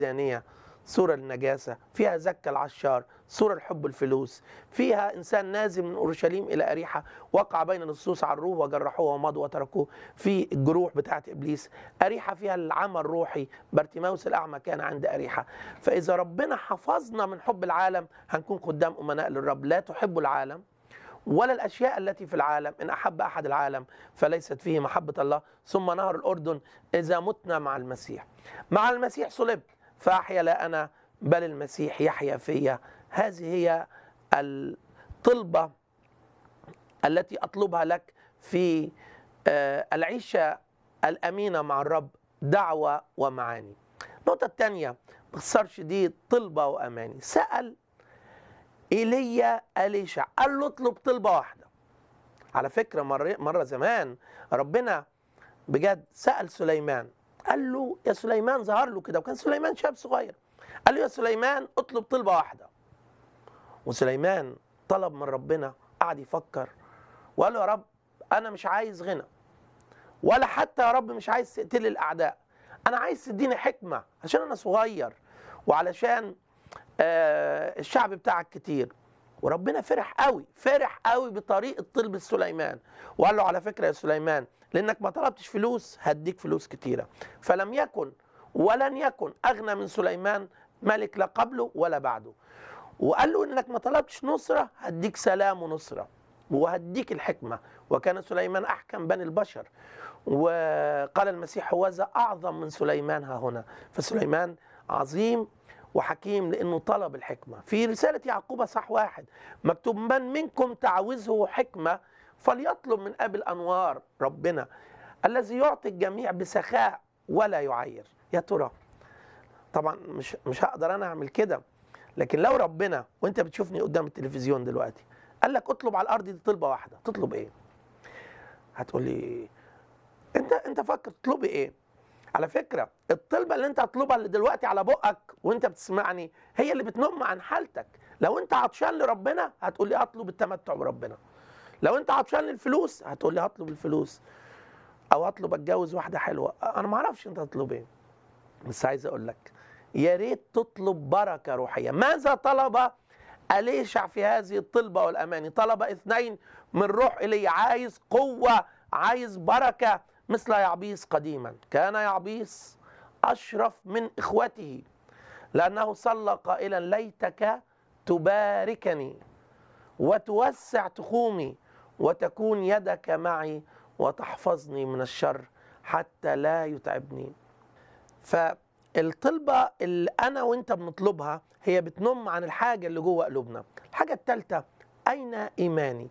الدانية صورة النجاسة فيها زكى العشار صورة الحب الفلوس فيها إنسان نازل من أورشليم إلى أريحة وقع بين نصوص عروه وجرحوه ومضوا وتركوه في الجروح بتاعت إبليس أريحة فيها العمى الروحي بارتيماوس الأعمى كان عند أريحة فإذا ربنا حفظنا من حب العالم هنكون قدام أمناء للرب لا تحب العالم ولا الأشياء التي في العالم إن أحب أحد العالم فليست فيه محبة الله ثم نهر الأردن إذا متنا مع المسيح مع المسيح صلبت فأحيا لا أنا بل المسيح يحيا فيا هذه هي الطلبة التي أطلبها لك في آه، العيشة الأمينة مع الرب دعوة ومعاني النقطة الثانية باختصار شديد طلبة وأماني سأل ايليا اليشع قال له اطلب طلبه واحده على فكره مره مره زمان ربنا بجد سال سليمان قال له يا سليمان ظهر له كده وكان سليمان شاب صغير قال له يا سليمان اطلب طلبه واحده وسليمان طلب من ربنا قعد يفكر وقال له يا رب انا مش عايز غنى ولا حتى يا رب مش عايز تقتلي الاعداء انا عايز تديني حكمه عشان انا صغير وعلشان آه، الشعب بتاعك كتير وربنا فرح قوي فرح قوي بطريقه طلب سليمان وقال له على فكره يا سليمان لانك ما طلبتش فلوس هديك فلوس كتيره فلم يكن ولن يكن اغنى من سليمان ملك لا قبله ولا بعده وقال له انك ما طلبتش نصره هديك سلام ونصره وهديك الحكمه وكان سليمان احكم بني البشر وقال المسيح هوذا اعظم من سليمان ها هنا فسليمان عظيم وحكيم لانه طلب الحكمه في رساله يعقوب صح واحد مكتوب من منكم تعوزه حكمه فليطلب من ابي الانوار ربنا الذي يعطي الجميع بسخاء ولا يعير يا ترى طبعا مش مش هقدر انا اعمل كده لكن لو ربنا وانت بتشوفني قدام التلفزيون دلوقتي قال لك اطلب على الارض دي طلبه واحده تطلب ايه هتقول لي انت انت فكر تطلبي ايه على فكره الطلبه اللي انت هتطلبها اللي دلوقتي على بقك وانت بتسمعني هي اللي بتنم عن حالتك لو انت عطشان لربنا هتقول لي اطلب التمتع بربنا لو انت عطشان للفلوس هتقول لي هطلب الفلوس او هطلب اتجوز واحده حلوه انا ما اعرفش انت هتطلب ايه بس عايز اقول لك يا ريت تطلب بركه روحيه ماذا طلب أليشع في هذه الطلبة والأماني طلب اثنين من روح إلي عايز قوة عايز بركة مثل يعبيس قديما كان يعبيس أشرف من إخوته لأنه صلى قائلا ليتك تباركني وتوسع تخومي وتكون يدك معي وتحفظني من الشر حتى لا يتعبني فالطلبة اللي أنا وأنت بنطلبها هي بتنم عن الحاجة اللي جوه قلوبنا الحاجة الثالثة أين إيماني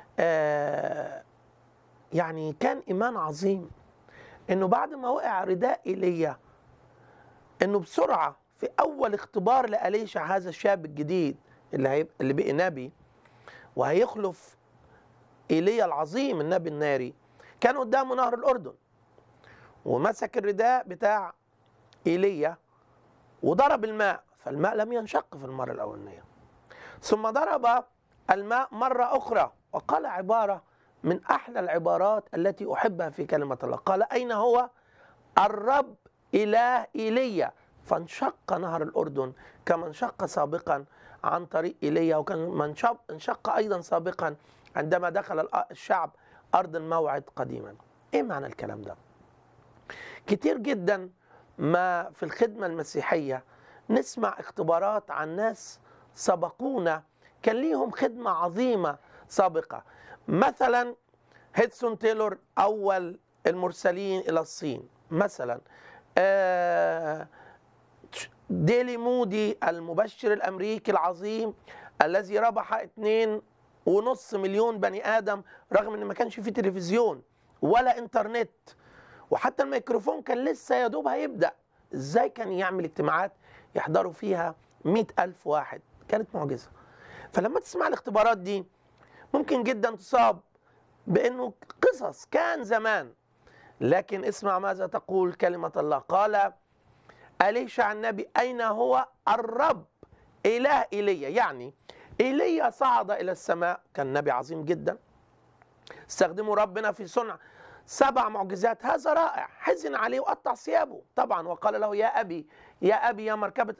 آه يعني كان إيمان عظيم إنه بعد ما وقع رداء إيليا إنه بسرعة في أول اختبار لأليشع هذا الشاب الجديد اللي هيبقى اللي بقي نبي وهيخلف ايليا العظيم النبي الناري كان قدامه نهر الاردن ومسك الرداء بتاع ايليا وضرب الماء فالماء لم ينشق في المره الاولانيه ثم ضرب الماء مره اخرى وقال عباره من احلى العبارات التي احبها في كلمه الله قال اين هو الرب اله ايليا فانشق نهر الاردن كما انشق سابقا عن طريق ايليا وكان من انشق ايضا سابقا عندما دخل الشعب ارض الموعد قديما. ايه معنى الكلام ده؟ كتير جدا ما في الخدمه المسيحيه نسمع اختبارات عن ناس سبقونا كان ليهم خدمه عظيمه سابقه. مثلا هيدسون تايلور اول المرسلين الى الصين مثلا آه ديلي مودي المبشر الامريكي العظيم الذي ربح اتنين ونص مليون بني ادم رغم ان ما كانش فيه تلفزيون ولا انترنت وحتى الميكروفون كان لسه يا دوب هيبدا ازاي كان يعمل اجتماعات يحضروا فيها مئة ألف واحد كانت معجزة فلما تسمع الاختبارات دي ممكن جدا تصاب بأنه قصص كان زمان لكن اسمع ماذا تقول كلمة الله قال أليشع النبي أين هو الرب إله إيليا يعني إيليا صعد إلى السماء كان نبي عظيم جدا استخدموا ربنا في صنع سبع معجزات هذا رائع حزن عليه وقطع ثيابه طبعا وقال له يا أبي يا ابي يا مركبه